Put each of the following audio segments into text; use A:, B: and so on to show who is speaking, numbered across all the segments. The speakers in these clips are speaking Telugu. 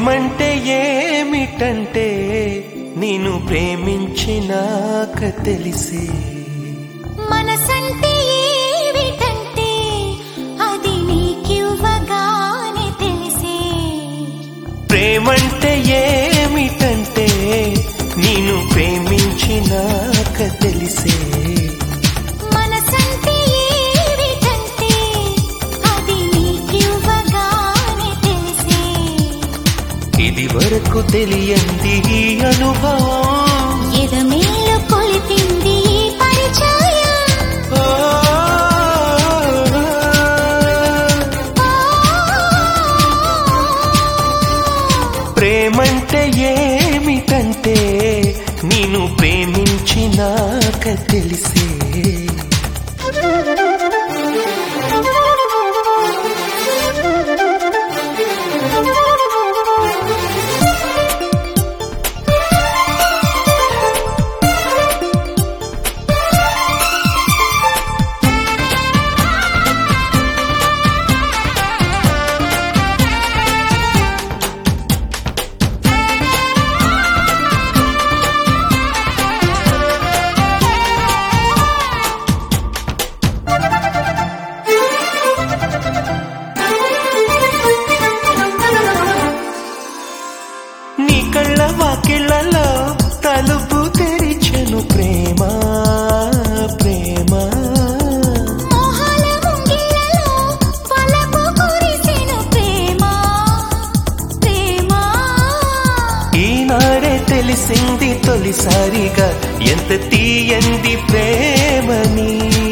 A: ప్రేమంటే ఏమిటంటే నేను ప్రేమించినాక తెలిసే
B: మనసంటే ఏమిటంటే అది నీకివ్వగానే తెలిసే
A: ప్రేమంటే ఏమిటంటే నేను ప్రేమించినాక తెలిసే
B: మనసంటే ఏమిటంటే అది నీకివ్వగానే తెలిసే
A: ఇది వరకు తెలియంది ఈ అనుభవం
B: ఎదమేలు కొలిపింది ఈ పరిచయం
A: ఓ, ప్రేమంటే ఏమిటంటే నేను ప్రేమించినాక తెలిసే నీ కళ్ళ వాకిళ్ళలో తలుపు తెరిచెను ప్రేమ ప్రేమ
B: మోహాల ముంగిళ్ళలో వలపు కురిసెను ప్రేమ ప్రేమ
A: ఈనాడే తెలిసింది తొలిసారిగా ఎంత తీయంది ప్రేమని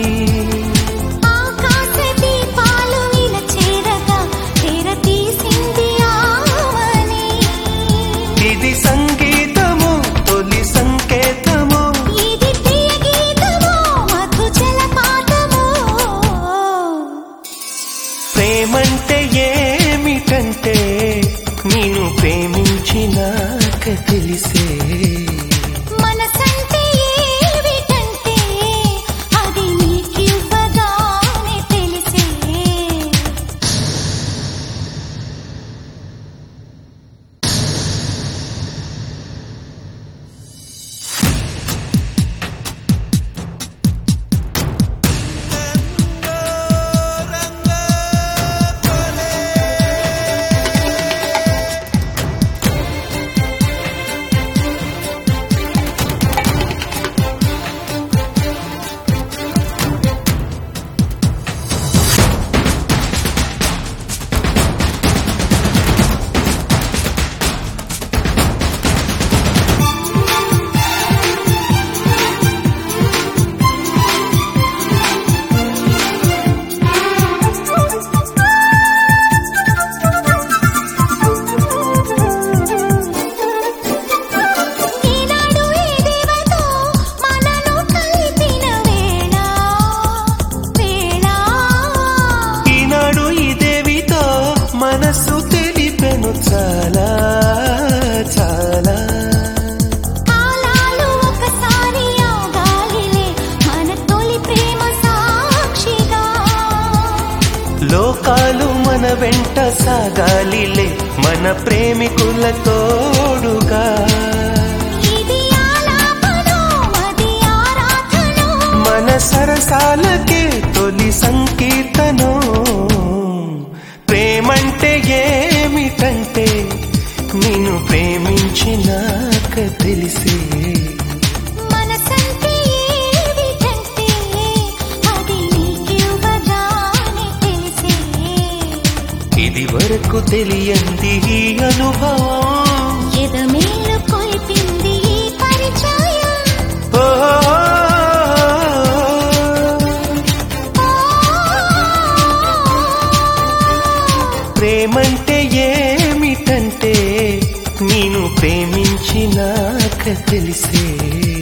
B: ఆకాశ దీపాలు ఇలా చేరగా తెర తీసింది ఆవని
A: ఇది సంగీతము తొలి సంకేతము
B: ఇది ప్రియ గీతము మధు జలపాతము
A: ప్రేమంటే ఏమిటంటే నేను ప్రేమించినాక తెలిసే
B: మనసంటే ఏమిటంటే అది నీకివ్వగానే తెలిసే ఈనాడు ఈ దేవతో మనను కలిపిన వేళ వేళ
A: ఈనాడు ఈ దేవితో మనసు తెలిపెను చాలా చాలా
B: కాలాలు ఒకసారి ఆగాలిలే మన తొలి ప్రేమ సాక్షిగా
A: లోకాలు మన వెంట సాగాలిలే మన ప్రేమికుల తోడుగా
B: ఇది ఆలాపనో మది ఆరాధనో
A: మన సరసాలకే తొలి సంకీర్తనో ప్రేమంటే ఏమిటంటే నేను ప్రేమించినాక తెలిసే
B: మనసంటే ఏమిటంటే అది నీకివ్వగానే తెలిసే
A: ఇది వరకు తెలియంది ఈ అనుభవం
B: ఎదమేలు కొలిపింది ఈ పరిచయం
A: ఓ, ప్రేమంటే ఏమిటంటే నేను ప్రేమించినాక తెలిసే